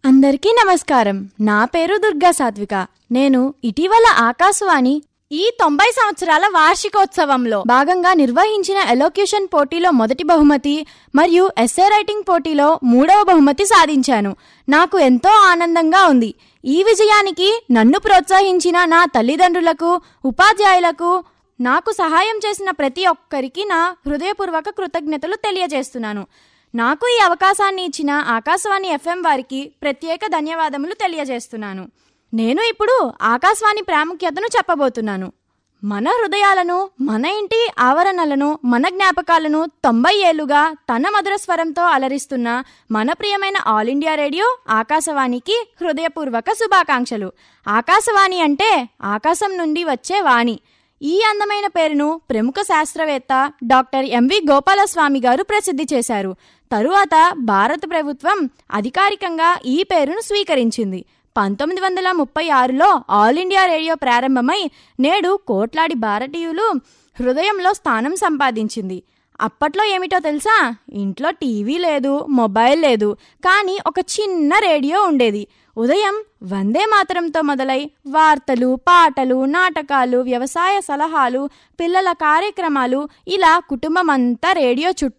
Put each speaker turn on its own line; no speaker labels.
అందరికీ నమస్కారం నా పేరు దుర్గా సాత్విక నేను ఇటీవల ఆకాశవాణి ఈ తొంభై సంవత్సరాల వార్షికోత్సవంలో భాగంగా నిర్వహించిన ఎలోక్యూషన్ పోటీలో మొదటి బహుమతి మరియు ఎస్ఏ రైటింగ్ పోటీలో మూడవ బహుమతి సాధించాను నాకు ఎంతో ఆనందంగా ఉంది ఈ విజయానికి నన్ను ప్రోత్సహించిన నా తల్లిదండ్రులకు ఉపాధ్యాయులకు నాకు సహాయం చేసిన ప్రతి ఒక్కరికి నా హృదయపూర్వక కృతజ్ఞతలు తెలియజేస్తున్నాను నాకు ఈ అవకాశాన్ని ఇచ్చిన ఆకాశవాణి ఎఫ్ఎం వారికి ప్రత్యేక ధన్యవాదములు తెలియజేస్తున్నాను నేను ఇప్పుడు ఆకాశవాణి ప్రాముఖ్యతను చెప్పబోతున్నాను మన హృదయాలను మన ఇంటి ఆవరణలను మన జ్ఞాపకాలను తొంభై ఏళ్లుగా తన మధుర స్వరంతో అలరిస్తున్న మన ప్రియమైన ఆల్ ఇండియా రేడియో ఆకాశవాణికి హృదయపూర్వక శుభాకాంక్షలు ఆకాశవాణి అంటే ఆకాశం నుండి వచ్చే వాణి ఈ అందమైన పేరును ప్రముఖ శాస్త్రవేత్త డాక్టర్ ఎంవి గోపాలస్వామి గారు ప్రసిద్ధి చేశారు తరువాత భారత ప్రభుత్వం అధికారికంగా ఈ పేరును స్వీకరించింది పంతొమ్మిది వందల ముప్పై ఆరులో ఆల్ ఇండియా రేడియో ప్రారంభమై నేడు కోట్లాది భారతీయులు హృదయంలో స్థానం సంపాదించింది అప్పట్లో ఏమిటో తెలుసా ఇంట్లో టీవీ లేదు మొబైల్ లేదు కానీ ఒక చిన్న రేడియో ఉండేది ఉదయం వందే మాతరంతో మొదలై వార్తలు పాటలు నాటకాలు వ్యవసాయ సలహాలు పిల్లల కార్యక్రమాలు ఇలా కుటుంబం అంతా రేడియో చుట్టూ